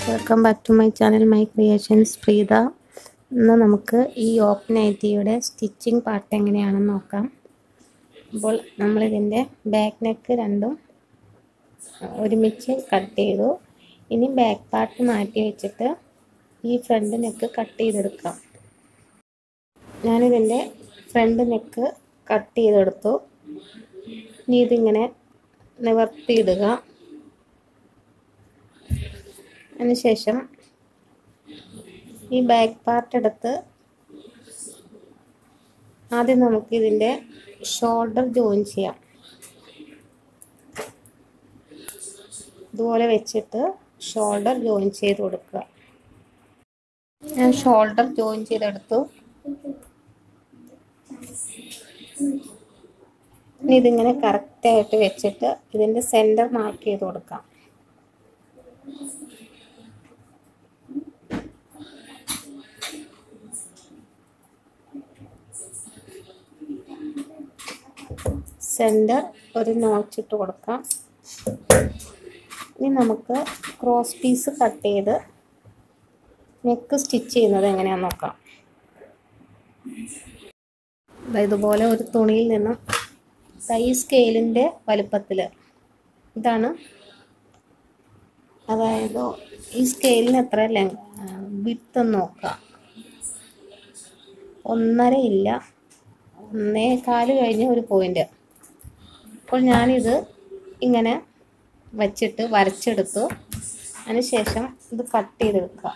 welcome back to my channel my creations Preetha ഇന്ന് നമുക്ക് ഈ ഓപ്പ് നൈറ്റിയുടെ സ്റ്റിച്ചിങ് പാർട്ട് എങ്ങനെയാണെന്ന് നോക്കാം അപ്പോൾ നമ്മളിതിൻ്റെ ബാക്ക് നെക്ക് രണ്ടും ഒരുമിച്ച് കട്ട് ചെയ്തു ഇനി ബാക്ക് പാർട്ട് മാറ്റി വെച്ചിട്ട് ഈ ഫ്രണ്ട് നെക്ക് കട്ട് ചെയ്തെടുക്കാം ഞാനിതിൻ്റെ ഫ്രണ്ട് നെക്ക് കട്ട് ചെയ്തെടുത്തു ഇനി ഇതിങ്ങനെ നിവർത്തിയിടുക അതിനുശേഷം ഈ ബാക്ക് പാർട്ട് എടുത്ത് ആദ്യം നമുക്ക് ഇതിൻ്റെ ഷോൾഡർ ജോയിൻ ചെയ്യാം ഇതുപോലെ വെച്ചിട്ട് ഷോൾഡർ ജോയിൻ ചെയ്ത് കൊടുക്കുക ഞാൻ ഷോൾഡർ ജോയിൻ ചെയ്തെടുത്തു ഇനി ഇതിങ്ങനെ കറക്റ്റായിട്ട് വെച്ചിട്ട് ഇതിൻ്റെ സെൻറ്റർ മാർക്ക് ചെയ്ത് കൊടുക്കാം സെൻറ്റർ ഒരു നോച്ചിട്ട് കൊടുക്കാം ഇനി നമുക്ക് ക്രോസ് പീസ് കട്ട് ചെയ്ത് നെക്ക് സ്റ്റിച്ച് ചെയ്യുന്നത് എങ്ങനെയാണെന്ന് നോക്കാം ഇതുപോലെ ഒരു തുണിയിൽ നിന്നും ഈ സ്കെയിലിൻ്റെ വലുപ്പത്തിൽ ഇതാണ് അതായത് ഈ സ്കെയിലിന് എത്ര ലെങ് വിട്ട് നോക്കാം ഒന്നര ഇല്ല ഒന്നേ കാല് കഴിഞ്ഞ് ഒരു പോയിൻ്റ് അപ്പോൾ ഞാനിത് ഇങ്ങനെ വച്ചിട്ട് വരച്ചെടുത്തു അതിനുശേഷം ഇത് കട്ട് ചെയ്തെടുക്കുക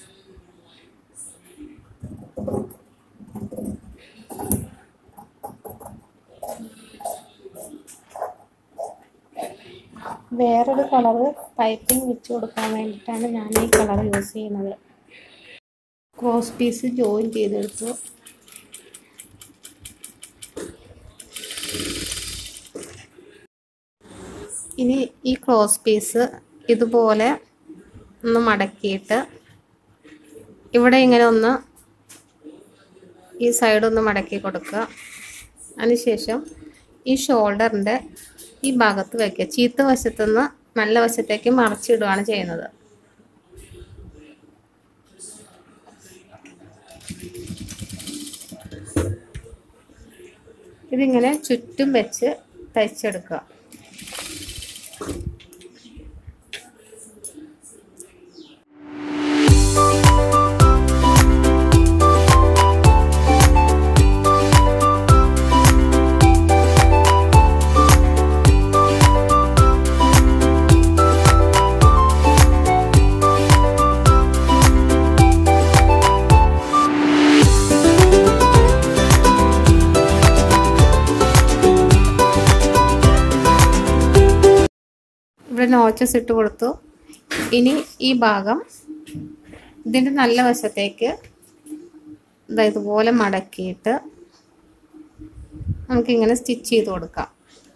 വേറൊരു കളറ് പൈപ്പിംഗ് വെച്ച് കൊടുക്കാൻ വേണ്ടിയിട്ടാണ് ഞാൻ ഈ കളർ യൂസ് ചെയ്യുന്നത് ക്രോസ് പീസ് ജോയിൻ ചെയ്തെടുത്തു ഇനി ഈ ക്രോസ് പീസ് ഇതുപോലെ ഒന്ന് മടക്കിയിട്ട് ഇവിടെ ഇങ്ങനെ ഒന്ന് ഈ സൈഡ് ഒന്ന് മടക്കി കൊടുക്കുക അതിനുശേഷം ഈ ഷോൾഡറിൻ്റെ ഈ ഭാഗത്ത് വയ്ക്കുക ചീത്ത വശത്തുനിന്ന് നല്ല വശത്തേക്ക് മറച്ചിടുകയാണ് ചെയ്യുന്നത് ഇതിങ്ങനെ ചുറ്റും വെച്ച് തയ്ച്ചെടുക്കുക ഇവിടെ നോച്ചസ് ഇട്ട് കൊടുത്തു ഇനി ഈ ഭാഗം ഇതിൻ്റെ നല്ല വശത്തേക്ക് ഇതുപോലെ മടക്കിയിട്ട് നമുക്കിങ്ങനെ സ്റ്റിച്ച് ചെയ്ത് കൊടുക്കാം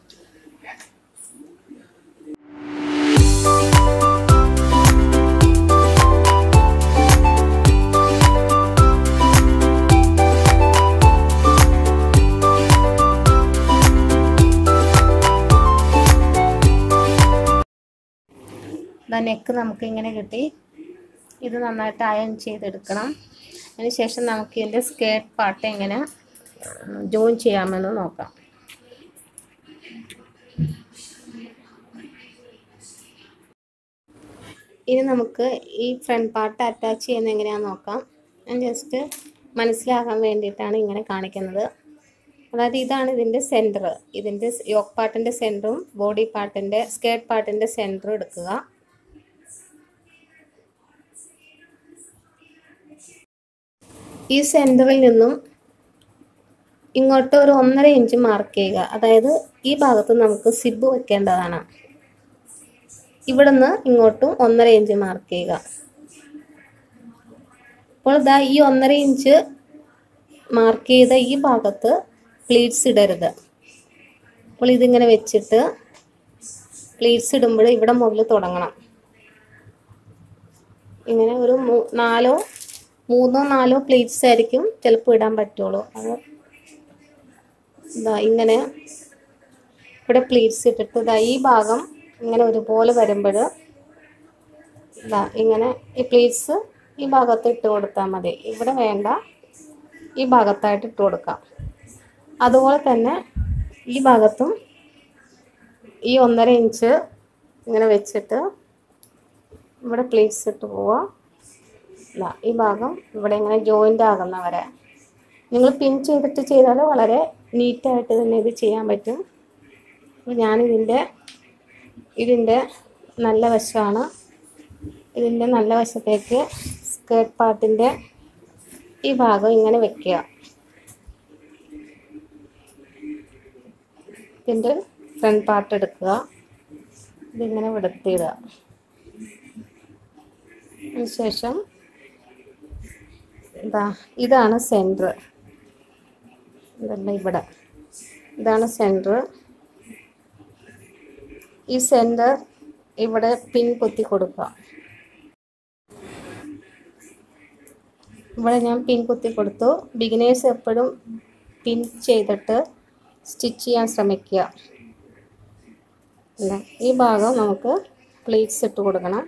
ഇതാ നെക്ക് നമുക്ക് ഇങ്ങനെ കിട്ടി ഇത് നന്നായിട്ട് അയൺ ചെയ്തെടുക്കണം അതിന് ശേഷം നമുക്ക് ഇതിൻ്റെ സ്കേർട്ട് പാർട്ട് എങ്ങനെ ജോയിൻ ചെയ്യാമെന്ന് നോക്കാം ഇനി നമുക്ക് ഈ ഫ്രണ്ട് പാർട്ട് അറ്റാച്ച് ചെയ്യുന്നത് എങ്ങനെയാണെന്ന് നോക്കാം ഞാൻ ജസ്റ്റ് മനസ്സിലാകാൻ വേണ്ടിയിട്ടാണ് ഇങ്ങനെ കാണിക്കുന്നത് അതായത് ഇതാണ് ഇതിൻ്റെ സെൻറ്റർ ഇതിൻ്റെ യോക്ക് പാർട്ടിൻ്റെ സെൻറ്ററും ബോഡി പാർട്ടിൻ്റെ സ്കേർട്ട് പാർട്ടിൻ്റെ സെൻറ്ററും എടുക്കുക ഈ സെൻറ്ററിൽ നിന്നും ഇങ്ങോട്ട് ഒരു ഒന്നര ഇഞ്ച് മാർക്ക് ചെയ്യുക അതായത് ഈ ഭാഗത്ത് നമുക്ക് സിബ് വെക്കേണ്ടതാണ് ഇവിടുന്ന് ഇങ്ങോട്ടും ഒന്നര ഇഞ്ച് മാർക്ക് ചെയ്യുക അപ്പോൾ ഇതാ ഈ ഒന്നര ഇഞ്ച് മാർക്ക് ചെയ്ത ഈ ഭാഗത്ത് പ്ലീറ്റ്സ് ഇടരുത് അപ്പോൾ ഇതിങ്ങനെ വെച്ചിട്ട് പ്ലീറ്റ്സ് ഇടുമ്പോൾ ഇവിടെ മുതൽ തുടങ്ങണം ഇങ്ങനെ ഒരു നാലോ മൂന്നോ നാലോ പ്ലേറ്റ്സ് ആയിരിക്കും ചിലപ്പോൾ ഇടാൻ പറ്റുള്ളൂ അത് ഇതാ ഇങ്ങനെ ഇവിടെ പ്ലേറ്റ്സ് ഇട്ടിട്ട് ഇതാ ഈ ഭാഗം ഇങ്ങനെ ഒരുപോലെ വരുമ്പോൾ ഇതാ ഇങ്ങനെ ഈ പ്ലീറ്റ്സ് ഈ ഭാഗത്ത് ഇട്ട് കൊടുത്താൽ മതി ഇവിടെ വേണ്ട ഈ ഭാഗത്തായിട്ട് ഇട്ട് കൊടുക്കാം അതുപോലെ തന്നെ ഈ ഭാഗത്തും ഈ ഒന്നര ഇഞ്ച് ഇങ്ങനെ വെച്ചിട്ട് ഇവിടെ പ്ലീറ്റ്സ് ഇട്ട് പോവാം ഇതാ ഈ ഭാഗം ഇവിടെ ഇങ്ങനെ ജോയിൻ്റ് ആകുന്ന വരെ നിങ്ങൾ പിൻ ചെയ്തിട്ട് ചെയ്താൽ വളരെ നീറ്റായിട്ട് തന്നെ ഇത് ചെയ്യാൻ പറ്റും അപ്പോൾ ഞാനിതിൻ്റെ ഇതിൻ്റെ നല്ല വശമാണ് ഇതിൻ്റെ നല്ല വശത്തേക്ക് സ്കേർട്ട് പാർട്ടിൻ്റെ ഈ ഭാഗം ഇങ്ങനെ വെക്കുക ഇതിൻ്റെ ഫ്രണ്ട് പാർട്ട് എടുക്കുക ഇതിങ്ങനെ വിടത്തിയിടുക അതിനുശേഷം ഇതാ ഇതാണ് സെൻറ്റർ ഇതല്ല ഇവിടെ ഇതാണ് സെൻറ്റർ ഈ സെൻറ്റർ ഇവിടെ പിൻ കുത്തി കൊടുക്കുക ഇവിടെ ഞാൻ പിൻ കുത്തി കൊടുത്തു ബിഗിനേഴ്സ് എപ്പോഴും പിൻ ചെയ്തിട്ട് സ്റ്റിച്ച് ചെയ്യാൻ ശ്രമിക്കുക ഇല്ല, ഈ ഭാഗം നമുക്ക് പ്ലേറ്റ്സ് ഇട്ട് കൊടുക്കണം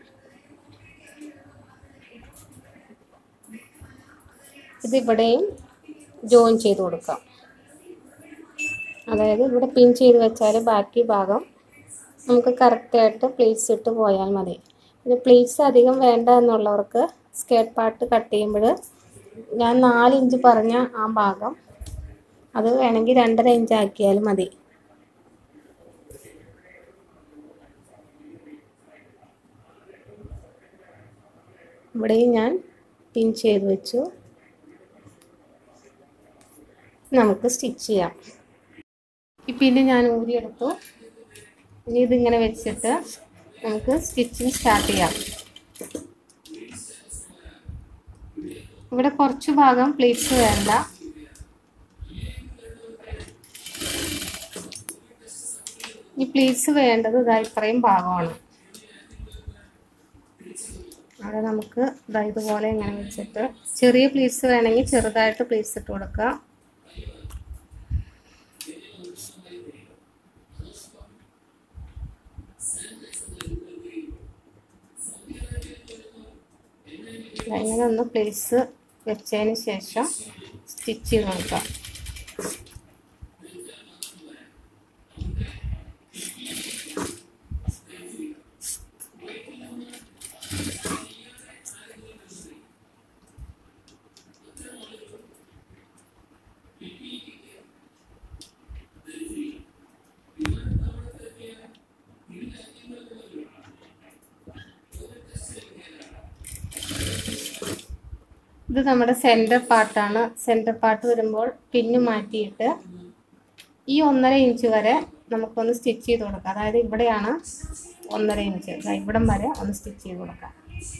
ഇതിവിടെയും ജോയിൻ ചെയ്ത് കൊടുക്കാം അതായത് ഇവിടെ പിൻ ചെയ്ത് വെച്ചാൽ ബാക്കി ഭാഗം നമുക്ക് കറക്റ്റായിട്ട് പ്ലേറ്റ്സ് ഇട്ട് പോയാൽ മതി പിന്നെ പ്ലേറ്റ്സ് അധികം വേണ്ട എന്നുള്ളവർക്ക് സ്കേർട്ട് പാർട്ട് കട്ട് ചെയ്യുമ്പോൾ ഞാൻ നാല് ഇഞ്ച് പറഞ്ഞ ആ ഭാഗം അത് വേണമെങ്കിൽ രണ്ടര ഇഞ്ച് ആക്കിയാലും മതി ഇവിടെയും ഞാൻ പിൻ ചെയ്ത് വെച്ചു നമുക്ക് സ്റ്റിച്ച് ചെയ്യാം ഈ പിന്നെ ഞാൻ ഊരിയെടുത്തു ഇനി ഇതിങ്ങനെ വെച്ചിട്ട് നമുക്ക് സ്റ്റിച്ചിങ് സ്റ്റാർട്ട് ചെയ്യാം ഇവിടെ കുറച്ച് ഭാഗം പ്ലീറ്റ്സ് വേണ്ട ഈ പ്ലീറ്റ്സ് വേണ്ടത് ഇതാ ഇത്രയും ഭാഗമാണ് അവിടെ നമുക്ക് ഇതാ ഇതുപോലെ ഇങ്ങനെ വെച്ചിട്ട് ചെറിയ പ്ലീറ്റ്സ് വേണമെങ്കിൽ ചെറുതായിട്ട് പ്ലീറ്റ്സ് ഇട്ട് കൊടുക്കാം ഇങ്ങനെ ഒന്ന് പ്ലേസ് വെച്ചതിന് ശേഷം സ്റ്റിച്ച് ചെയ്ത് കൊടുക്കാം ഇത് നമ്മുടെ സെൻറ്റർ പാർട്ടാണ് സെൻറ്റർ പാർട്ട് വരുമ്പോൾ പിന്ന് മാറ്റിയിട്ട് ഈ ഒന്നര ഇഞ്ച് വരെ നമുക്കൊന്ന് സ്റ്റിച്ച് ചെയ്ത് കൊടുക്കാം അതായത് ഇവിടെയാണ് ഒന്നര ഇഞ്ച് ദാ ഇവിടം വരെ ഒന്ന് സ്റ്റിച്ച് ചെയ്ത് കൊടുക്കാം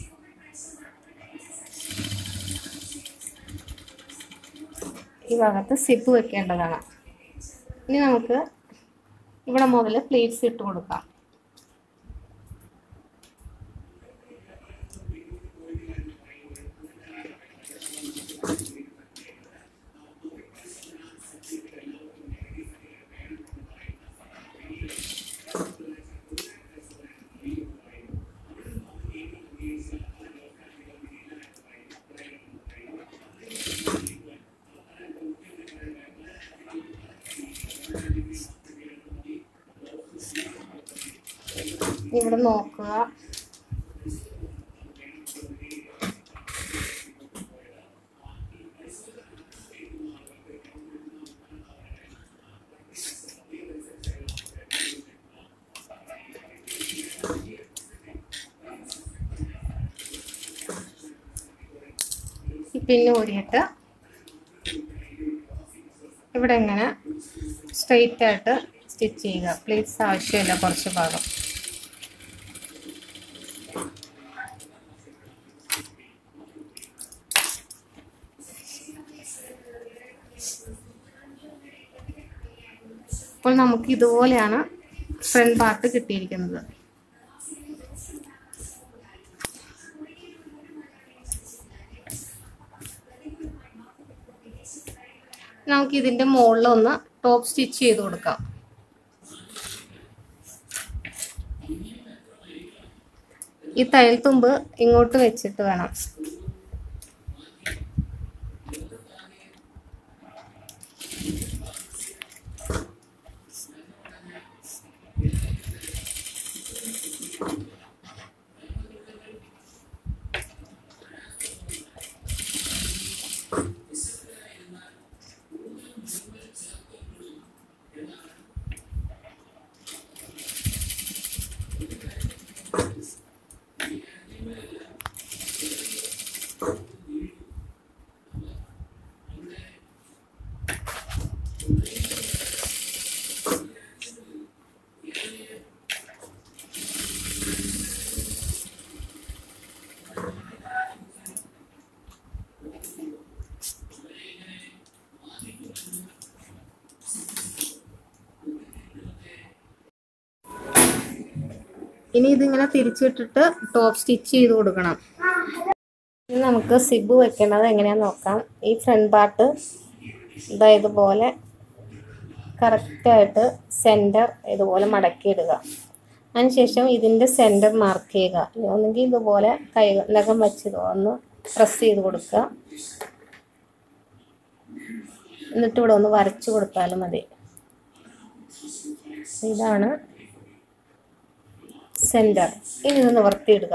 ഈ ഭാഗത്ത് സിപ്പ് വെക്കേണ്ടതാണ് ഇനി നമുക്ക് ഇവിടെ മുതൽ പ്ലേറ്റ്സ് ഇട്ട് കൊടുക്കാം ഇവിടെ നോക്കുക ഈ പിന്ന് ഊരിയിട്ട് ഇവിടെ ഇങ്ങനെ സ്ട്രെയിറ്റ് ആയിട്ട് സ്റ്റിച്ച് ചെയ്യുക പ്ലീറ്റ്സ് ആവശ്യമില്ല കുറച്ച് ഭാഗം അപ്പോൾ നമുക്ക് ഇതുപോലെയാണ് ഫ്രണ്ട് പാർട്ട് കിട്ടിയിരിക്കുന്നത് നമുക്ക് ഇതിന്റെ മുകളിൽ ഒന്ന് ടോപ്പ് സ്റ്റിച്ച് ചെയ്ത് കൊടുക്കാം ഈ തയ്യൽ തുമ്പ് ഇങ്ങോട്ട് വെച്ചിട്ട് വേണം ഇനി ഇതിങ്ങനെ തിരിച്ചിട്ടിട്ട് ടോപ്പ് സ്റ്റിച്ച് ചെയ്ത് കൊടുക്കണം ഇനി നമുക്ക് സിബ് വെക്കേണ്ടത് എങ്ങനെയാന്ന് നോക്കാം ഈ ഫ്രണ്ട് പാർട്ട് ഇതാ ഇതുപോലെ കറക്റ്റായിട്ട് സെൻറ്റർ ഇതുപോലെ മടക്കിയിടുക അതിനുശേഷം ഇതിൻ്റെ സെൻറ്റർ മാർക്ക് ചെയ്യുക ഒന്നുകിൽ ഇതുപോലെ കൈ നഖം വെച്ച് ഇത് ഒന്ന് പ്രസ് ചെയ്ത് കൊടുക്കുക എന്നിട്ട് ഇവിടെ ഒന്ന് വരച്ചു കൊടുത്താലും മതി ഇതാണ് സെൻറ്റർ ഇനി ഇത് നിവർത്തിയിടുക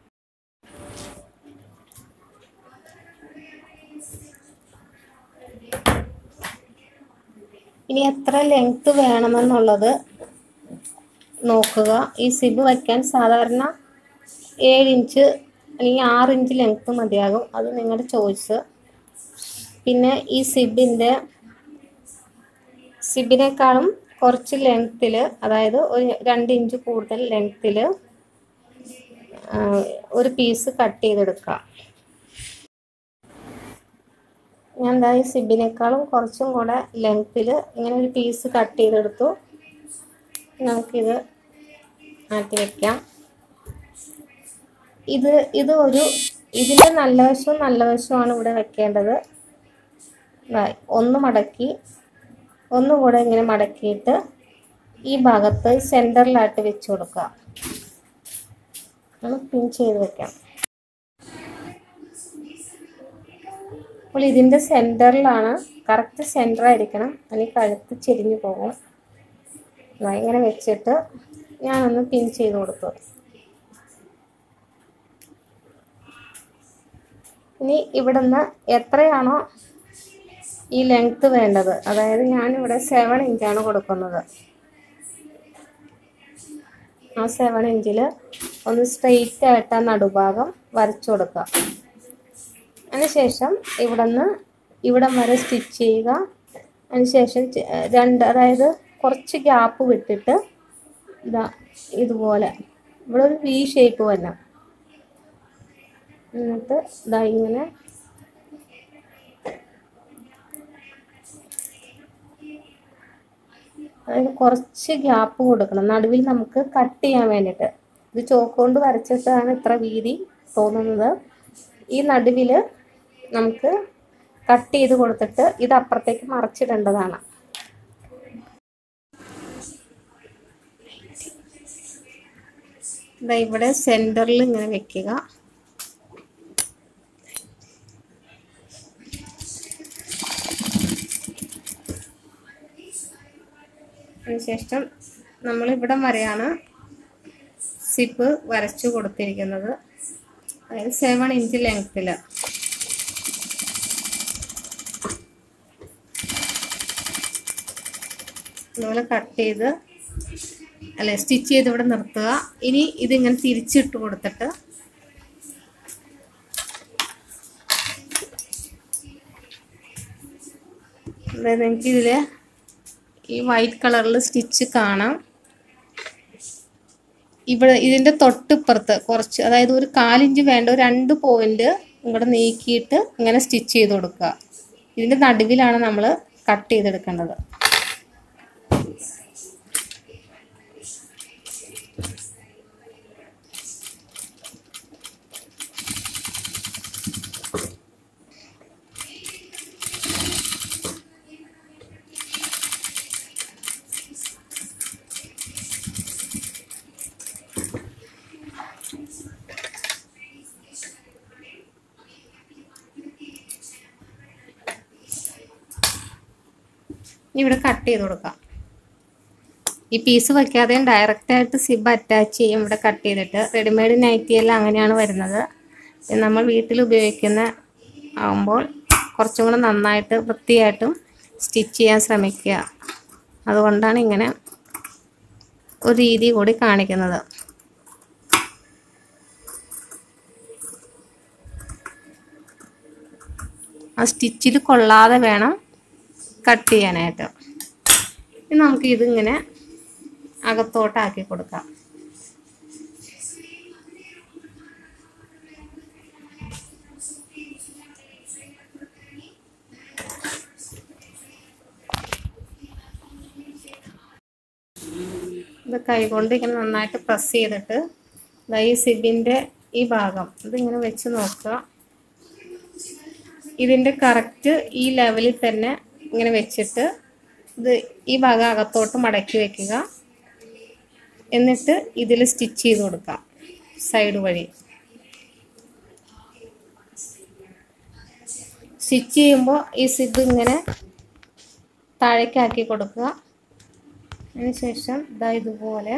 ഇനി എത്ര ലെങ്ത് വേണമെന്നുള്ളത് നോക്കുക ഈ സിബ് വയ്ക്കാൻ സാധാരണ ഏഴ് ഇഞ്ച് അല്ലെങ്കിൽ ആറ് ഇഞ്ച് ലെങ്ത് മതിയാകും അത് നിങ്ങളുടെ ചോയ്സ് പിന്നെ ഈ സിബിൻ്റെ സിബിനേക്കാളും കുറച്ച് ലെങ്ത്തിൽ അതായത് ഒരു രണ്ട് ഇഞ്ച് കൂടുതൽ ലെങ്ത്തിൽ ഒരു പീസ് കട്ട് ചെയ്തെടുക്കാം ഞാൻ എന്താ ഈ സിബിനേക്കാളും കുറച്ചും കൂടെ ലെങ്ത്തിൽ ഇങ്ങനെ ഒരു പീസ് കട്ട് ചെയ്തെടുത്തു നമുക്കിത് മാറ്റി വയ്ക്കാം ഇത് ഇത് ഒരു ഇതിൻ്റെ നല്ല വശവും നല്ല വശവുമാണ് ഇവിടെ വെക്കേണ്ടത് ഒന്ന് മടക്കി ഒന്നുകൂടെ ഇങ്ങനെ മടക്കിയിട്ട് ഈ ഭാഗത്ത് സെൻറ്ററിലായിട്ട് വെച്ച് കൊടുക്കുക നമ്മൾ പിൻ ചെയ്ത് വെക്കാം അപ്പോൾ ഇതിൻ്റെ സെൻറ്ററിലാണ് കറക്റ്റ് സെൻറ്റർ ആയിരിക്കണം അല്ലെങ്കിൽ കഴുത്ത് ചെരിഞ്ഞു പോകും ഇങ്ങനെ വെച്ചിട്ട് ഞാനൊന്ന് പിൻ ചെയ്ത് കൊടുത്തു ഇനി ഇവിടുന്ന് എത്രയാണോ ഈ ലെങ്ത്ത് വേണ്ടത് അതായത് ഞാനിവിടെ സെവൻ ഇഞ്ചാണ് കൊടുക്കുന്നത് ആ സെവൻ ഇഞ്ചിൽ ഒന്ന് സ്ട്രെയിറ്റ് ആയിട്ട് ആ നടുഭാഗം വരച്ചു കൊടുക്കുക അതിനുശേഷം ഇവിടെ നിന്ന് ഇവിടം വരെ സ്റ്റിച്ച് ചെയ്യുക അതിനുശേഷം രണ്ട് അതായത് കുറച്ച് ഗ്യാപ്പ് വിട്ടിട്ട് ഇതാ ഇതുപോലെ ഇവിടെ ഒരു വി ഷേപ്പ് വരണം എന്നിട്ട് ഇതാ ഇങ്ങനെ അതായത് കുറച്ച് ഗ്യാപ്പ് കൊടുക്കണം നടുവിൽ നമുക്ക് കട്ട് ചെയ്യാൻ വേണ്ടിയിട്ട് ഇത് ചോക്ക് കൊണ്ട് വരച്ചിട്ടാണ് ഇത്ര വീതി തോന്നുന്നത് ഈ നടുവിൽ നമുക്ക് കട്ട് ചെയ്ത് കൊടുത്തിട്ട് ഇത് അപ്പുറത്തേക്ക് മറച്ചിടേണ്ടതാണ് ഇതാ ഇവിടെ സെൻറ്ററിൽ ഇങ്ങനെ വെക്കുക അതിനുശേഷം നമ്മൾ ഇവിടം വരെയാണ് സിപ്പ് വരച്ചു കൊടുത്തിരിക്കുന്നത് അതായത് സെവൻ ഇഞ്ച് ലെങ്ത്തിൽ അതുപോലെ കട്ട് ചെയ്ത് അല്ലെ സ്റ്റിച്ച് ചെയ്ത് ഇവിടെ നിർത്തുക ഇനി ഇതിങ്ങനെ തിരിച്ചിട്ട് കൊടുത്തിട്ട് അതായത് എനിക്കിതിൽ ഈ വൈറ്റ് കളറിൽ സ്റ്റിച്ച് കാണാം ഇവിടെ ഇതിൻ്റെ തൊട്ടിപ്പുറത്ത് കുറച്ച് അതായത് ഒരു കാലിഞ്ച് വേണ്ട ഒരു രണ്ട് പോയിന്റ് ഇങ്ങോട്ട് നീക്കിയിട്ട് ഇങ്ങനെ സ്റ്റിച്ച് ചെയ്ത് കൊടുക്കുക ഇതിൻ്റെ നടുവിലാണ് നമ്മൾ കട്ട് ചെയ്തെടുക്കേണ്ടത് ഇവിടെ കട്ട് ചെയ്ത് കൊടുക്കാം ഈ പീസ് വയ്ക്കാതെയും ഡയറക്റ്റായിട്ട് സിബ് അറ്റാച്ച് ചെയ്യും ഇവിടെ കട്ട് ചെയ്തിട്ട് റെഡിമെയ്ഡ് നൈറ്റിയെല്ലാം അങ്ങനെയാണ് വരുന്നത് നമ്മൾ വീട്ടിൽ ഉപയോഗിക്കുന്ന ആകുമ്പോൾ കുറച്ചും കൂടെ നന്നായിട്ട് വൃത്തിയായിട്ടും സ്റ്റിച്ച് ചെയ്യാൻ ശ്രമിക്കുക അതുകൊണ്ടാണ് ഇങ്ങനെ ഒരു രീതി കൂടി കാണിക്കുന്നത് ആ സ്റ്റിച്ചിൽ കൊള്ളാതെ വേണം കട്ട് ചെയ്യാനായിട്ട് ഇനി നമുക്ക് ഇതിങ്ങനെ അകത്തോട്ടാക്കി കൊടുക്കാം ഇത് കൈകൊണ്ട് ഇങ്ങനെ നന്നായിട്ട് പ്രസ് ചെയ്തിട്ട് ദാ ഈ സിബിൻ്റെ ഈ ഭാഗം ഇതിങ്ങനെ വെച്ച് നോക്കുക ഇതിൻ്റെ കറക്റ്റ് ഈ ലെവലിൽ തന്നെ ഇങ്ങനെ വെച്ചിട്ട് ഇത് ഈ ഭാഗം അകത്തോട്ട് മടക്കി വെക്കുക എന്നിട്ട് ഇതിൽ സ്റ്റിച്ച് ചെയ്ത് കൊടുക്കാം സൈഡ് വഴി സ്റ്റിച്ച് ചെയ്യുമ്പോൾ ഈ സിബ് ഇങ്ങനെ താഴേക്കാക്കി കൊടുക്കുക അതിനുശേഷം ഇതാ ഇതുപോലെ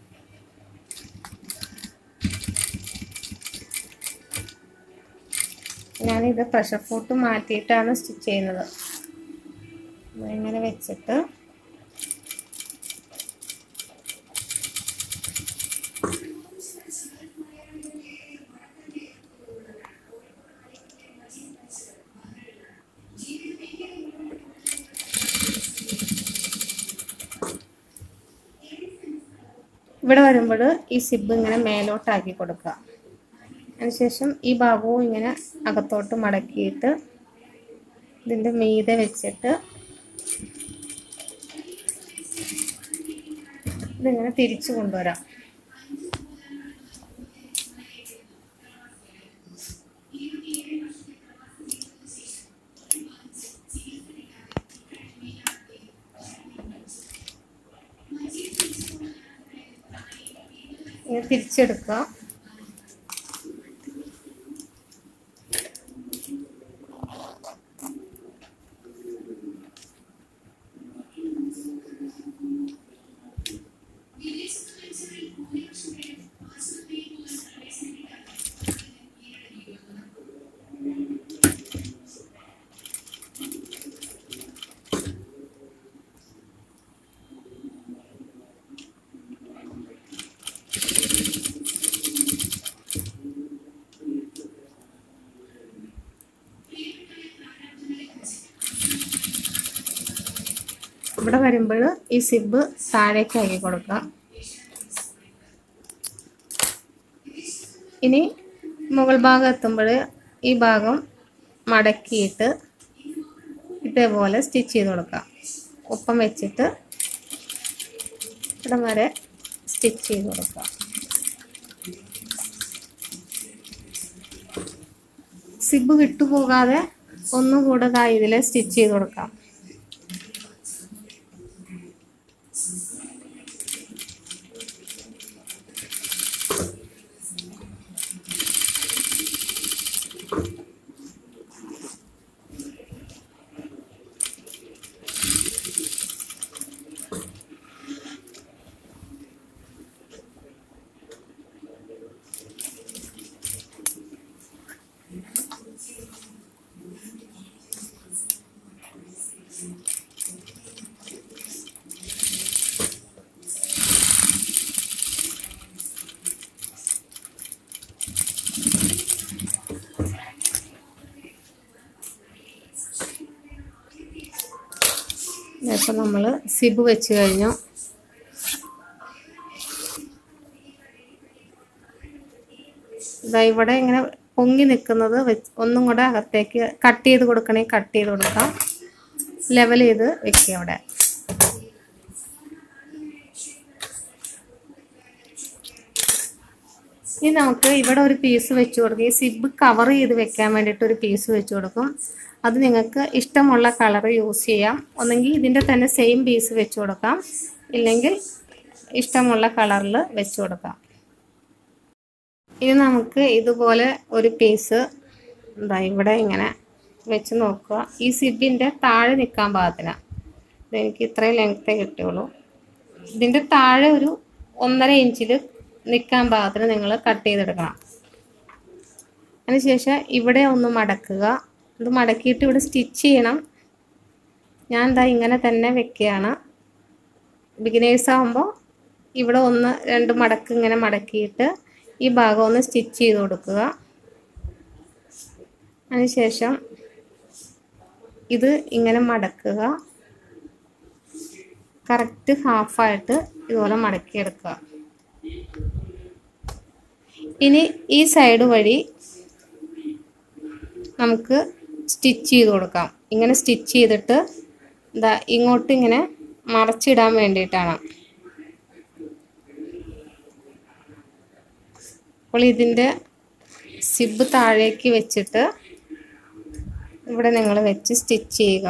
ഞാനിത് പ്രഷർ ഫുട്ട് മാറ്റിയിട്ടാണ് സ്റ്റിച്ച് ചെയ്യുന്നത് ഇങ്ങനെ വെച്ചിട്ട് ഇവിടെ വരുമ്പോൾ ഈ സിബ് ഇങ്ങനെ മേലോട്ടാക്കി കൊടുക്കുക അതിനുശേഷം ഈ ഭാഗവും ഇങ്ങനെ അകത്തോട്ട് മടക്കിയിട്ട് ഇതിൻ്റെ മീതെ വെച്ചിട്ട് ഇതിങ്ങനെ തിരിച്ചു കൊണ്ടുവരാം ഇങ്ങനെ തിരിച്ചെടുക്കുക ഇവിടെ വരുമ്പോൾ ഈ സിബ് താഴേക്ക് ആക്കി കൊടുക്കാം ഇനി മുകൾ ഭാഗം എത്തുമ്പോൾ ഈ ഭാഗം മടക്കിയിട്ട് ഇതേപോലെ സ്റ്റിച്ച് ചെയ്ത് കൊടുക്കാം ഒപ്പം വെച്ചിട്ട് ഇവിടം വരെ സ്റ്റിച്ച് ചെയ്ത് കൊടുക്കാം സിബ് വിട്ടുപോകാതെ ഒന്നുകൂടെ ദാ ഇതിൽ സ്റ്റിച്ച് ചെയ്ത് കൊടുക്കാം ഇപ്പം നമ്മൾ സിബ് വെച്ച് കഴിഞ്ഞു ഇതാ ഇവിടെ ഇങ്ങനെ പൊങ്ങി നിൽക്കുന്നത് വെച്ച് ഒന്നും കൂടെ അകത്തേക്ക് കട്ട് ചെയ്ത് കൊടുക്കണേ കട്ട് ചെയ്ത് കൊടുക്കാം ലെവൽ ചെയ്ത് വെക്കുക അവിടെ ഇനി നമുക്ക് ഇവിടെ ഒരു പീസ് വെച്ച് കൊടുക്കും ഈ സിബ് കവർ ചെയ്ത് വെക്കാൻ വേണ്ടിയിട്ട് ഒരു പീസ് വെച്ച് കൊടുക്കും അത് നിങ്ങൾക്ക് ഇഷ്ടമുള്ള കളർ യൂസ് ചെയ്യാം ഒന്നെങ്കിൽ ഇതിൻ്റെ തന്നെ സെയിം പീസ് വെച്ച് കൊടുക്കാം ഇല്ലെങ്കിൽ ഇഷ്ടമുള്ള കളറിൽ വെച്ച് കൊടുക്കാം ഇനി നമുക്ക് ഇതുപോലെ ഒരു പീസ് എന്താ ഇവിടെ ഇങ്ങനെ വെച്ച് നോക്കുക ഈ സിബിൻ്റെ താഴെ നിൽക്കാൻ പാകത്തിന് എനിക്ക് ഇത്രയും ലെങ്ത്തേ കിട്ടുള്ളൂ ഇതിൻ്റെ താഴെ ഒരു ഒന്നര ഇഞ്ചിൽ നിൽക്കാൻ പാകത്തിന് നിങ്ങൾ കട്ട് ചെയ്തെടുക്കണം അതിനുശേഷം ഇവിടെ ഒന്ന് മടക്കുക ഇത് മടക്കിയിട്ട് ഇവിടെ സ്റ്റിച്ച് ചെയ്യണം ഞാൻ എന്താ ഇങ്ങനെ തന്നെ വെക്കുകയാണ് ബിഗിനേഴ്സ് ആകുമ്പോൾ ഇവിടെ ഒന്ന് രണ്ട് മടക്ക് ഇങ്ങനെ മടക്കിയിട്ട് ഈ ഭാഗം ഒന്ന് സ്റ്റിച്ച് ചെയ്ത് കൊടുക്കുക അതിനുശേഷം ഇത് ഇങ്ങനെ മടക്കുക കറക്റ്റ് ഹാഫായിട്ട് ഇതുപോലെ മടക്കിയെടുക്കുക ഇനി ഈ സൈഡ് വഴി നമുക്ക് സ്റ്റിച്ച് ചെയ്ത് കൊടുക്കാം ഇങ്ങനെ സ്റ്റിച്ച് ചെയ്തിട്ട് എന്താ ഇങ്ങോട്ട് ഇങ്ങനെ മറച്ചിടാൻ വേണ്ടിയിട്ടാണ് അപ്പോൾ ഇതിൻ്റെ സിബ് താഴേക്ക് വെച്ചിട്ട് ഇവിടെ നിങ്ങൾ വെച്ച് സ്റ്റിച്ച് ചെയ്യുക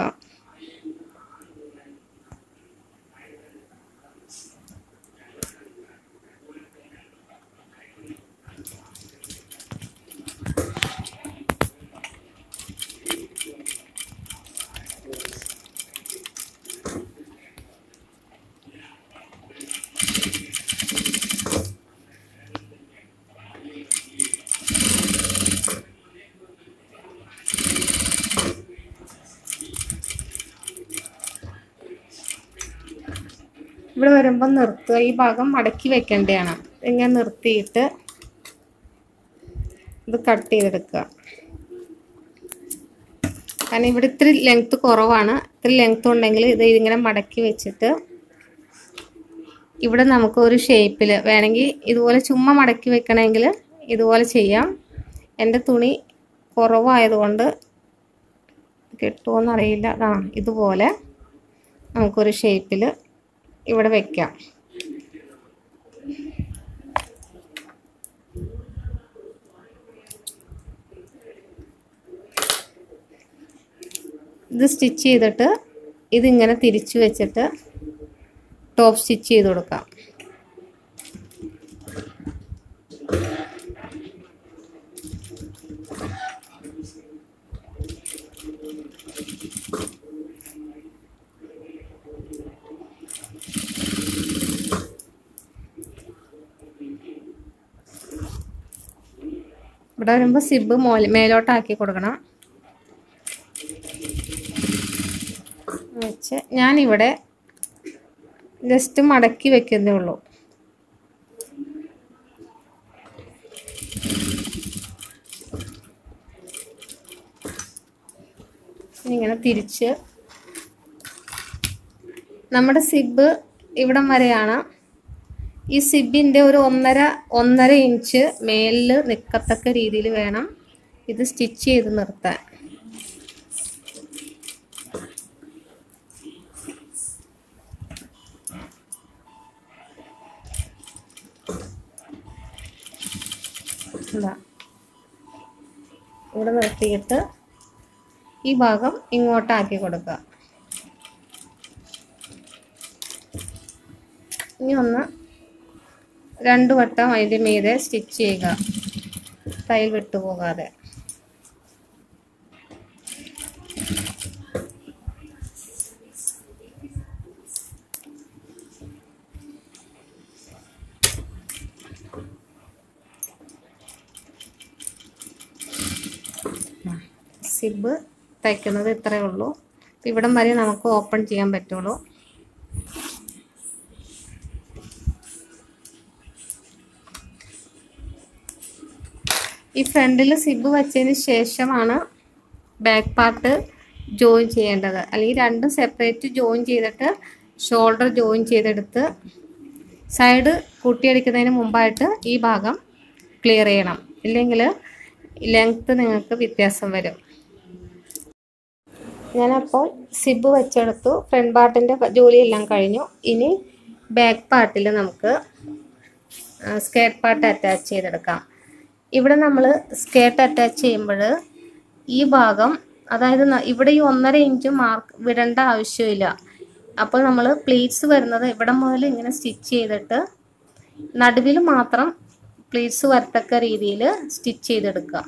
ഇവിടെ വരുമ്പോൾ നിർത്തുക ഈ ഭാഗം മടക്കി വെക്കേണ്ടതാണ് ഇങ്ങനെ നിർത്തിയിട്ട് ഇത് കട്ട് ചെയ്തെടുക്കുക കാരണം ഇവിടെ ഇത്തിരി ലെങ്ത്ത് കുറവാണ് ഇത്തിരി ലെങ്ത്ത് ഉണ്ടെങ്കിൽ ഇത് ഇങ്ങനെ മടക്കി വെച്ചിട്ട് ഇവിടെ നമുക്ക് ഒരു ഷേപ്പിൽ വേണമെങ്കിൽ ഇതുപോലെ ചുമ്മാ മടക്കി വെക്കണമെങ്കിൽ ഇതുപോലെ ചെയ്യാം എൻ്റെ തുണി കുറവായതുകൊണ്ട് കിട്ടുമോയെന്നറിയില്ല ആ ഇതുപോലെ നമുക്കൊരു ഷേപ്പിൽ ഇവിടെ വെക്കാം ഇത് സ്റ്റിച്ച് ചെയ്തിട്ട് ഇതിങ്ങനെ തിരിച്ചു വെച്ചിട്ട് ടോപ്പ് സ്റ്റിച്ച് ചെയ്ത് കൊടുക്കാം ഇവിടെ വരുമ്പോൾ സിബ് മോൽ മേലോട്ടാക്കി കൊടുക്കണം വെച്ച് ഞാനിവിടെ ജസ്റ്റ് മടക്കി വെക്കുന്നേ ഉള്ളൂ ഇങ്ങനെ തിരിച്ച് നമ്മുടെ സിബ് ഇവിടം വരെയാണ് ഈ സിബിൻ്റെ ഒരു ഒന്നര ഒന്നര ഇഞ്ച് മേലിൽ നിൽക്കത്തക്ക രീതിയിൽ വേണം ഇത് സ്റ്റിച്ച് ചെയ്ത് നിർത്താൻ ഇതാ ഇവിടെ നിർത്തിയിട്ട് ഈ ഭാഗം ഇങ്ങോട്ടാക്കി കൊടുക്കുക ഇനി ഒന്ന് രണ്ട് വട്ടം അതിൻ്റെ മീതെ സ്റ്റിച്ച് ചെയ്യുക തയ്യൽ വിട്ടുപോകാതെ സിബ് തയ്ക്കുന്നത് ഇത്രയേ ഉള്ളൂ ഇവിടം വരെ നമുക്ക് ഓപ്പൺ ചെയ്യാൻ പറ്റുള്ളൂ ഈ ഫ്രണ്ടിൽ സിബ് വെച്ചതിന് ശേഷമാണ് ബാക്ക് പാർട്ട് ജോയിൻ ചെയ്യേണ്ടത് അല്ലെങ്കിൽ രണ്ടും സെപ്പറേറ്റ് ജോയിൻ ചെയ്തിട്ട് ഷോൾഡർ ജോയിൻ ചെയ്തെടുത്ത് സൈഡ് കൂട്ടിയടിക്കുന്നതിന് മുമ്പായിട്ട് ഈ ഭാഗം ക്ലിയർ ചെയ്യണം ഇല്ലെങ്കിൽ ലെങ്ത്ത് നിങ്ങൾക്ക് വ്യത്യാസം വരും ഞാനപ്പോൾ സിബ് വെച്ചെടുത്തു ഫ്രണ്ട് പാർട്ടിൻ്റെ ജോലിയെല്ലാം കഴിഞ്ഞു ഇനി ബാക്ക് പാർട്ടിൽ നമുക്ക് സ്കേർട്ട് പാർട്ട് അറ്റാച്ച് ചെയ്തെടുക്കാം ഇവിടെ നമ്മൾ സ്കേർട്ട് അറ്റാച്ച് ചെയ്യുമ്പോൾ ഈ ഭാഗം അതായത് ന- ഇവിടെ ഈ ഒന്നര ഇഞ്ച് മാർക്ക് വിടേണ്ട ആവശ്യമില്ല അപ്പോൾ നമ്മൾ പ്ലീറ്റ്സ് വരുന്നത് ഇവിടെ മുതൽ ഇങ്ങനെ സ്റ്റിച്ച് ചെയ്തിട്ട് നടുവിൽ മാത്രം പ്ലീറ്റ്സ് വരത്തക്ക രീതിയിൽ സ്റ്റിച്ച് ചെയ്തെടുക്കുക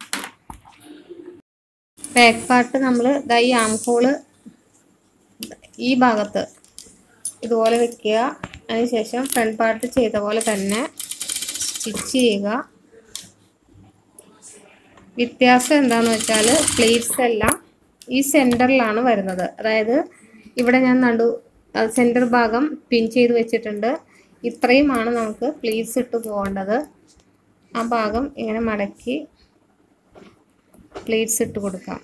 ബാക്ക് പാർട്ട് നമ്മൾ ഈ ആം ഹോള് ഈ ഭാഗത്ത് ഇതുപോലെ വെക്കുക അതിനുശേഷം ഫ്രണ്ട് പാർട്ട് ചെയ്ത പോലെ തന്നെ സ്റ്റിച്ച് ചെയ്യുക വ്യത്യാസം എന്താണെന്ന് വെച്ചാൽ പ്ലേറ്റ്സ് എല്ലാം ഈ സെൻറ്ററിലാണ് വരുന്നത് അതായത് ഇവിടെ ഞാൻ നടു സെൻറ്റർ ഭാഗം പിൻ ചെയ്ത് വെച്ചിട്ടുണ്ട് ഇത്രയുമാണ് നമുക്ക് പ്ലീറ്റ്സ് ഇട്ട് പോകേണ്ടത് ആ ഭാഗം ഇങ്ങനെ മടക്കി പ്ലേറ്റ്സ് ഇട്ട് കൊടുക്കാം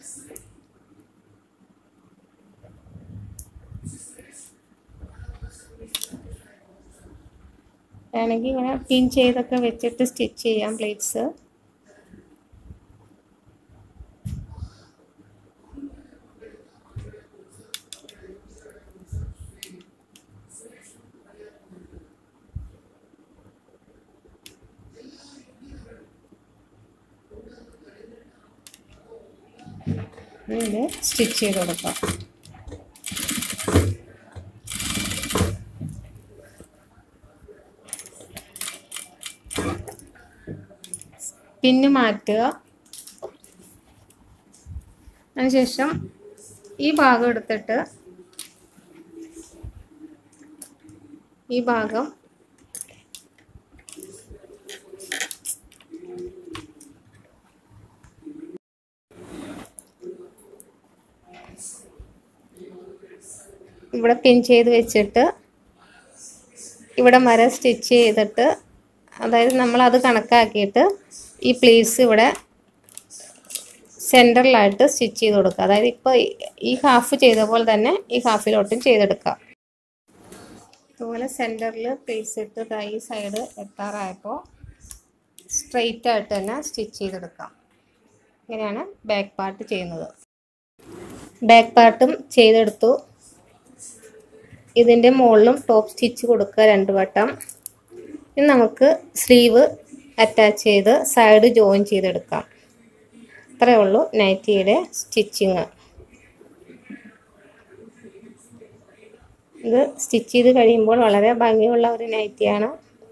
വേണമെങ്കിൽ ഇങ്ങനെ പിൻ ചെയ്തൊക്കെ വെച്ചിട്ട് സ്റ്റിച്ച് ചെയ്യാം പ്ലേറ്റ്സ് ഇത് സ്റ്റിച്ച് ചെയ്ത് കൊടുക്കാം പിന്ന് മാറ്റുക അതിനുശേഷം ഈ ഭാഗം എടുത്തിട്ട് ഈ ഭാഗം ഇവിടെ പിൻ ചെയ്ത് വെച്ചിട്ട് ഇവിടെ മരം സ്റ്റിച്ച് ചെയ്തിട്ട് അതായത് നമ്മളത് കണക്കാക്കിയിട്ട് ഈ പ്ലീറ്റ്സ് ഇവിടെ സെൻറ്ററിലായിട്ട് സ്റ്റിച്ച് ചെയ്ത് കൊടുക്കുക അതായത് ഇപ്പോൾ ഈ ഹാഫ് ചെയ്ത പോലെ തന്നെ ഈ ഹാഫിലോട്ടും ചെയ്തെടുക്കാം അതുപോലെ സെൻറ്ററിൽ പ്ലീറ്റ്സ് ഇട്ട് ഈ സൈഡ് എത്താറായപ്പോൾ സ്ട്രെയിറ്റ് ആയിട്ട് തന്നെ സ്റ്റിച്ച് ചെയ്തെടുക്കാം ഇങ്ങനെയാണ് ബാക്ക് പാർട്ട് ചെയ്യുന്നത് ബാക്ക് പാർട്ടും ചെയ്തെടുത്തു ഇതിൻ്റെ മുകളിലും ടോപ്പ് സ്റ്റിച്ച് കൊടുക്കുക രണ്ട് വട്ടം ഇനി നമുക്ക് സ്ലീവ് അറ്റാച്ച് ചെയ്ത് സൈഡ് ജോയിൻ ചെയ്തെടുക്കാം ഇത്രയേ ഉള്ളൂ നൈറ്റിയുടെ സ്റ്റിച്ചിങ് ഇത് സ്റ്റിച്ച് ചെയ്ത് കഴിയുമ്പോൾ വളരെ ഭംഗിയുള്ള ഒരു നൈറ്റിയാണ്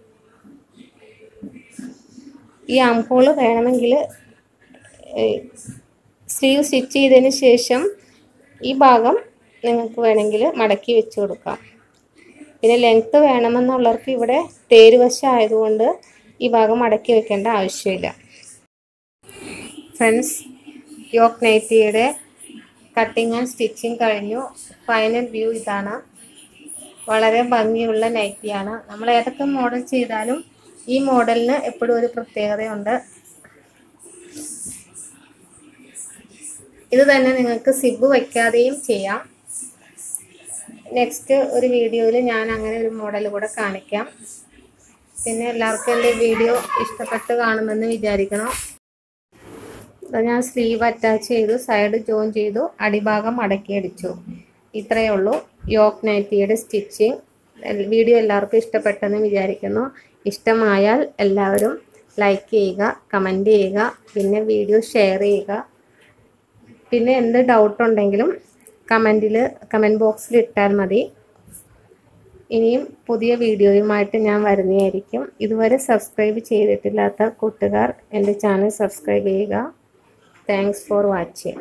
ഈ ആംഹോൾ വേണമെങ്കിൽ സ്ലീവ് സ്റ്റിച്ച് ചെയ്തതിന് ശേഷം ഈ ഭാഗം നിങ്ങൾക്ക് വേണമെങ്കിൽ മടക്കി വെച്ച് കൊടുക്കാം പിന്നെ ലെങ്ത്ത് വേണമെന്നുള്ളവർക്ക് ഇവിടെ തേരുവശം ആയതുകൊണ്ട് ഈ ഭാഗം മടക്കി വെക്കേണ്ട ആവശ്യമില്ല ഫ്രണ്ട്സ് യോക്ക് നൈറ്റിയുടെ കട്ടിങ് ആൻഡ് സ്റ്റിച്ചിങ് കഴിഞ്ഞു ഫൈനൽ വ്യൂ ഇതാണ് വളരെ ഭംഗിയുള്ള നൈറ്റിയാണ് നമ്മൾ ഏതൊക്കെ മോഡൽ ചെയ്താലും ഈ മോഡലിന് എപ്പോഴും ഒരു പ്രത്യേകതയുണ്ട് ഇത് തന്നെ നിങ്ങൾക്ക് സിബ് വയ്ക്കാതെയും ചെയ്യാം നെക്സ്റ്റ് ഒരു വീഡിയോയിൽ ഞാൻ അങ്ങനെ ഒരു മോഡൽ കൂടെ കാണിക്കാം പിന്നെ എല്ലാവർക്കും എൻ്റെ വീഡിയോ ഇഷ്ടപ്പെട്ട് കാണുമെന്ന് വിചാരിക്കണം ഞാൻ സ്ലീവ് അറ്റാച്ച് ചെയ്തു സൈഡ് ജോയിൻ ചെയ്തു അടിഭാഗം മടക്കി അടിച്ചു ഇത്രയേ ഉള്ളൂ യോക്ക് നൈറ്റിയുടെ സ്റ്റിച്ചിങ് വീഡിയോ എല്ലാവർക്കും ഇഷ്ടപ്പെട്ടെന്ന് വിചാരിക്കുന്നു ഇഷ്ടമായാൽ എല്ലാവരും ലൈക്ക് ചെയ്യുക കമൻറ്റ് ചെയ്യുക പിന്നെ വീഡിയോ ഷെയർ ചെയ്യുക പിന്നെ എന്ത് ഡൗട്ട് ഉണ്ടെങ്കിലും കമൻറ്റിൽ കമൻറ്റ് ബോക്സിൽ ഇട്ടാൽ മതി ഇനിയും പുതിയ വീഡിയോയുമായിട്ട് ഞാൻ വരുന്നതായിരിക്കും ഇതുവരെ സബ്സ്ക്രൈബ് ചെയ്തിട്ടില്ലാത്ത കൂട്ടുകാർ എൻ്റെ ചാനൽ സബ്സ്ക്രൈബ് ചെയ്യുക താങ്ക്സ് ഫോർ വാച്ചിങ്